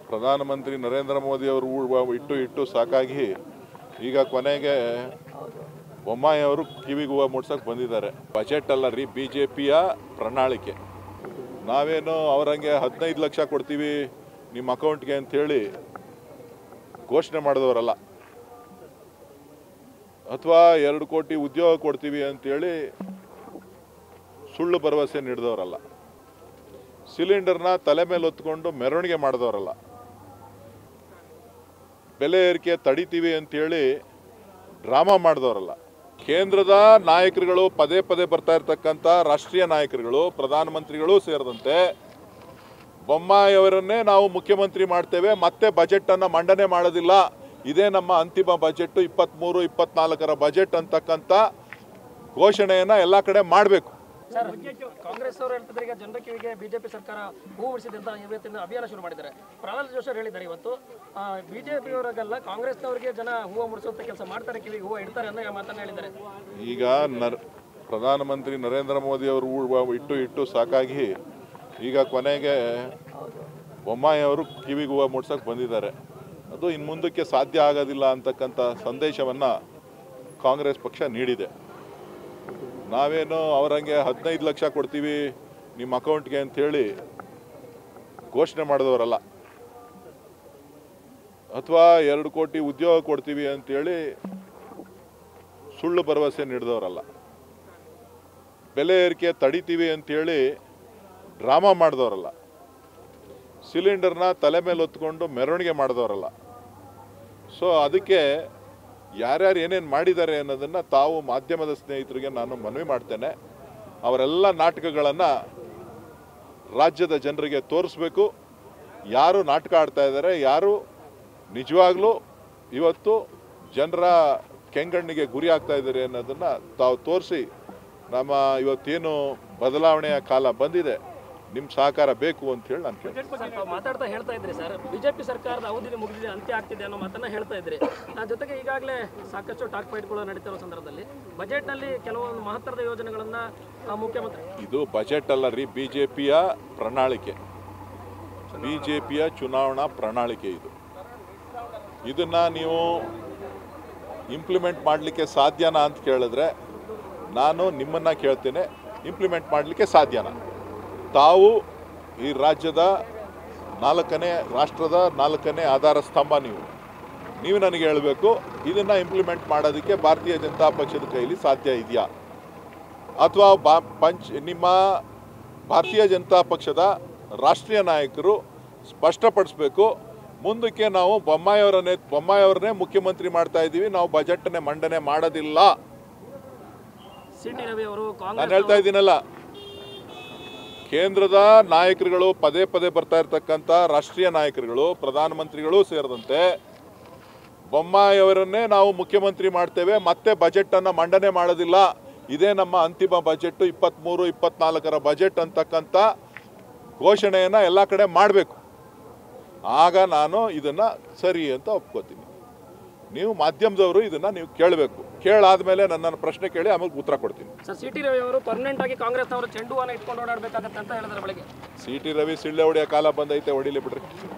ಪ್ರಧಾನಮಂತ್ರಿ ನರೇಂದ್ರ ಮೋದಿ ಅವರು ಊ- ಇಟ್ಟು ಇಟ್ಟು ಸಾಕಾಗಿ ಈಗ ಕೊನೆಗೆ ಬೊಮ್ಮಾಯಿ ಅವರು ಕಿವಿಗೆ ಹೂವು ಮುಡ್ಸಕ್ಕೆ ಬಂದಿದ್ದಾರೆ ಬಜೆಟ್ ಅಲ್ಲ ರೀ ಬಿ ಜೆ ಪಿಯ ಪ್ರಣಾಳಿಕೆ ನಾವೇನು ಅವರಂಗೆ ಹದಿನೈದು ಲಕ್ಷ ಕೊಡ್ತೀವಿ ನಿಮ್ಮ ಅಕೌಂಟ್ಗೆ ಅಂಥೇಳಿ ಘೋಷಣೆ ಮಾಡಿದವರಲ್ಲ ಅಥವಾ ಎರಡು ಕೋಟಿ ಉದ್ಯೋಗ ಕೊಡ್ತೀವಿ ಅಂತೇಳಿ ಸುಳ್ಳು ಭರವಸೆ ನೀಡಿದವರಲ್ಲ ಸಿಲಿಂಡರ್ನ ತಲೆ ಮೇಲೆ ಹೊತ್ಕೊಂಡು ಮೆರವಣಿಗೆ ಮಾಡಿದವರಲ್ಲ ಬೆಲೆ ಏರಿಕೆ ತಡಿತೀವಿ ಅಂತೇಳಿ ಡ್ರಾಮಾ ಮಾಡಿದವರಲ್ಲ ಕೇಂದ್ರದ ನಾಯಕರುಗಳು ಪದೇ ಪದೇ ಬರ್ತಾ ಇರ್ತಕ್ಕಂಥ ರಾಷ್ಟ್ರೀಯ ನಾಯಕರುಗಳು ಪ್ರಧಾನಮಂತ್ರಿಗಳು ಸೇರಿದಂತೆ ಬೊಮ್ಮಾಯಿಯವರನ್ನೇ ನಾವು ಮುಖ್ಯಮಂತ್ರಿ ಮಾಡ್ತೇವೆ ಮತ್ತೆ ಬಜೆಟ್ ಅನ್ನ ಮಂಡನೆ ಮಾಡೋದಿಲ್ಲ ಇದೇ ನಮ್ಮ ಅಂತಿಮ ಬಜೆಟ್ ಇಪ್ಪತ್ತ್ಮೂರು ಇಪ್ಪತ್ನಾಲ್ಕರ ಬಜೆಟ್ ಅಂತಕ್ಕಂಥ ಘೋಷಣೆಯನ್ನ ಎಲ್ಲ ಕಡೆ ಮಾಡಬೇಕು ಸರ್ ಕಾಂಗ್ರೆಸ್ ಅವರು ಹೇಳ್ತಿದ್ರೆ ಈಗ ಜನರ ಕಿವಿಗೆ ಬಿಜೆಪಿ ಸರ್ಕಾರ ಹೂವು ಉಳಿಸಿದೆ ಅಂತ ಇವತ್ತಿನ ಅಭಿಯಾನ ಶುರು ಮಾಡಿದ್ದಾರೆ ಪ್ರಹ್ಲಾದ್ ಜೋಶಿ ಅವರು ಹೇಳಿದ್ದಾರೆ ಇವತ್ತು ಬಿಜೆಪಿಯವರಿಗೆಲ್ಲ ಕಾಂಗ್ರೆಸ್ನವರಿಗೆ ಜನ ಹೂವು ಮುಡಿಸುವಂತ ಕೆಲಸ ಮಾಡ್ತಾರೆ ಕಿವಿಗೆ ಹೂವು ಇಡ್ತಾರೆ ಅನ್ನೋ ಮಾತನ್ನ ಹೇಳಿದ್ದಾರೆ ಈಗ ನರ್ ಪ್ರಧಾನಮಂತ್ರಿ ನರೇಂದ್ರ ಮೋದಿ ಅವರು ಊ- ಇಟ್ಟು ಇಟ್ಟು ಸಾಕಾಗಿ ಈಗ ಕೊನೆಗೆ ಬೊಮ್ಮಾಯಿ ಅವರು ಕಿವಿಗೆ ಹೂವು ಮುಡ್ಸಕ್ಕೆ ಬಂದಿದ್ದಾರೆ ಅದು ಇನ್ನು ಮುಂದಕ್ಕೆ ಸಾಧ್ಯ ಆಗೋದಿಲ್ಲ ಅಂತಕ್ಕಂಥ ಸಂದೇಶವನ್ನು ಕಾಂಗ್ರೆಸ್ ಪಕ್ಷ ನೀಡಿದೆ ನಾವೇನು ಅವರಂಗೆ ಹದಿನೈದು ಲಕ್ಷ ಕೊಡ್ತೀವಿ ನಿಮ್ಮ ಅಕೌಂಟ್ಗೆ ಅಂಥೇಳಿ ಘೋಷಣೆ ಮಾಡಿದವರಲ್ಲ ಅಥವಾ ಎರಡು ಕೋಟಿ ಉದ್ಯೋಗ ಕೊಡ್ತೀವಿ ಅಂತೇಳಿ ಸುಳ್ಳು ಭರವಸೆ ನೀಡಿದವರಲ್ಲ ಬೆಲೆ ಏರಿಕೆ ತಡಿತೀವಿ ಅಂತೇಳಿ ಡ್ರಾಮಾ ಮಾಡಿದವರಲ್ಲ ಸಿಲಿಂಡರ್ನ ತಲೆ ಮೇಲೆ ಹೊತ್ಕೊಂಡು ಮೆರವಣಿಗೆ ಮಾಡಿದವರಲ್ಲ ಸೊ ಅದಕ್ಕೆ ಯಾರ್ಯಾರು ಏನೇನು ಮಾಡಿದ್ದಾರೆ ಅನ್ನೋದನ್ನು ತಾವು ಮಾಧ್ಯಮದ ಸ್ನೇಹಿತರಿಗೆ ನಾನು ಮನವಿ ಮಾಡ್ತೇನೆ ಅವರೆಲ್ಲ ನಾಟಕಗಳನ್ನು ರಾಜ್ಯದ ಜನರಿಗೆ ತೋರಿಸ್ಬೇಕು ಯಾರು ನಾಟಕ ಆಡ್ತಾ ಇದ್ದಾರೆ ಯಾರು ನಿಜವಾಗ್ಲೂ ಇವತ್ತು ಜನರ ಕೆಂಗಣ್ಣಿಗೆ ಗುರಿ ಆಗ್ತಾ ಇದ್ದಾರೆ ಅನ್ನೋದನ್ನು ತಾವು ತೋರಿಸಿ ನಮ್ಮ ಇವತ್ತೇನು ಬದಲಾವಣೆಯ ಕಾಲ ಬಂದಿದೆ ನಿಮ್ಮ ಸಹಕಾರ ಬೇಕು ಅಂತ ಹೇಳಿ ನಾನು ಕೇಳ್ತೀನಿ ಸರ್, ತಾವು ಮಾತಾಡ್ತಾ ಹೇಳ್ತಾ ಇದ್ರಿ ಸರ್ ಬಿಜೆಪಿ ಸರ್ಕಾರದ ಅವಧಿ ಮುಗಿದಿದೆ ಅಂತ್ಯ ಆಗ್ತಿದೆ ಅನ್ನೋ ಮಾತನ್ನ ಹೇಳ್ತಾ ಇದ್ರಿ ಆ ಜೊತೆಗೆ ಈಗಾಗಲೇ ಸಾಕಷ್ಟು ಟಾಕ್ ಫೈಟ್ಗಳು ನಡೀತಿರೋ ಸಂದರ್ಭದಲ್ಲಿ ಬಜೆಟ್ನಲ್ಲಿ ಕೆಲವೊಂದು ಮಹತ್ತರದ ಯೋಜನೆಗಳನ್ನ ಆ, ಮುಖ್ಯಮಂತ್ರಿ ಇದು ಬಜೆಟ್ ಅಲ್ಲ ರೀ ಬಿ ಜೆ ಪಿಯ ಪ್ರಣಾಳಿಕೆ ಬಿ ಜೆ ಪಿಯ ಚುನಾವಣಾ ಪ್ರಣಾಳಿಕೆ ಇದು ಇದನ್ನು ನೀವು ಇಂಪ್ಲಿಮೆಂಟ್ ಮಾಡಲಿಕ್ಕೆ ಸಾಧ್ಯನಾ ಅಂತ ಕೇಳಿದ್ರೆ ನಾನು ನಿಮ್ಮನ್ನು ಕೇಳ್ತೇನೆ ಇಂಪ್ಲಿಮೆಂಟ್ ಮಾಡಲಿಕ್ಕೆ ಸಾಧ್ಯನಾ ತಾವು ಈ ರಾಜ್ಯದ ನಾಲ್ಕನೇ ರಾಷ್ಟ್ರದ ನಾಲ್ಕನೇ ಆಧಾರ ಸ್ತಂಭ ನೀವು ನೀವು ನನಗೆ ಹೇಳಬೇಕು ಇದನ್ನು ಇಂಪ್ಲಿಮೆಂಟ್ ಮಾಡೋದಕ್ಕೆ ಭಾರತೀಯ ಜನತಾ ಪಕ್ಷದ ಕೈಲಿ ಸಾಧ್ಯ ಇದೆಯಾ ಅಥವಾ ಬಾ ಪಂಚ್ ನಿಮ್ಮ ಭಾರತೀಯ ಜನತಾ ಪಕ್ಷದ ರಾಷ್ಟ್ರೀಯ ನಾಯಕರು ಸ್ಪಷ್ಟಪಡಿಸ್ಬೇಕು ಮುಂದಕ್ಕೆ ನಾವು ಬೊಮ್ಮಾಯಿಯವರನ್ನೇ ಬೊಮ್ಮಾಯಿಯವರನ್ನೇ ಮುಖ್ಯಮಂತ್ರಿ ಮಾಡ್ತಾ ಇದ್ದೀವಿ ನಾವು ಬಜೆಟ್ನೇ ಮಂಡನೆ ಮಾಡೋದಿಲ್ಲ ಸಿ ಟಿ ರವಿ ಅವರು ನಾನು ಕಾಂಗ್ರೆಸ್ ಹೇಳ್ತಾ ಇದ್ದೀನಲ್ಲ ಕೇಂದ್ರದ ನಾಯಕರುಗಳು ಪದೇ ಪದೇ ಬರ್ತಾ ಇರ್ತಕ್ಕಂಥ ರಾಷ್ಟ್ರೀಯ ನಾಯಕರುಗಳು ಪ್ರಧಾನಮಂತ್ರಿಗಳು ಸೇರಿದಂತೆ ಬೊಮ್ಮಾಯಿಯವರನ್ನೇ ನಾವು ಮುಖ್ಯಮಂತ್ರಿ ಮಾಡ್ತೇವೆ ಮತ್ತೆ ಬಜೆಟ್ ಅನ್ನ ಮಂಡನೆ ಮಾಡೋದಿಲ್ಲ ಇದೇ ನಮ್ಮ ಅಂತಿಮ ಬಜೆಟ್ ಇಪ್ಪತ್ತ್ಮೂರು ಇಪ್ಪತ್ನಾಲ್ಕರ ಬಜೆಟ್ ಅಂತಕ್ಕಂಥ ಘೋಷಣೆಯನ್ನ ಎಲ್ಲ ಕಡೆ ಮಾಡಬೇಕು ಆಗ ನಾನು ಇದನ್ನ ಸರಿ ಅಂತ ಒಪ್ಕೋತೀನಿ ನೀವು ಮಾಧ್ಯಮದವರು ಇದನ್ನ ನೀವು ಕೇಳಬೇಕು ಕೇಳಾದ್ಮೇಲೆ ನನ್ನನ್ನು ಪ್ರಶ್ನೆ ಕೇಳಿ ಆಮೇಲೆ ಉತ್ತರ ಕೊಡ್ತೀನಿ ಸರ್ ಸಿ ಟಿ ರವಿ ಅವರು ಪರ್ಮನೆಂಟ್ ಆಗಿ ಕಾಂಗ್ರೆಸ್ನವರು ಚೆಂಡು ಹೂವನ್ನ ಇಟ್ಕೊಂಡು ಓಡಾಡಬೇಕಾಗತ್ತೆ ಅಂತ ಹೇಳಿದ್ರೆ ಬೆಳಗ್ಗೆ ಸಿ ಟಿ ರವಿ ಸಿಳ್ಳೆ ಹೊಡೆಯೋ ಕಾಲ ಬಂದೈತೆ ಹೊಡಿಲಿ ಬಿಡ್ರಿ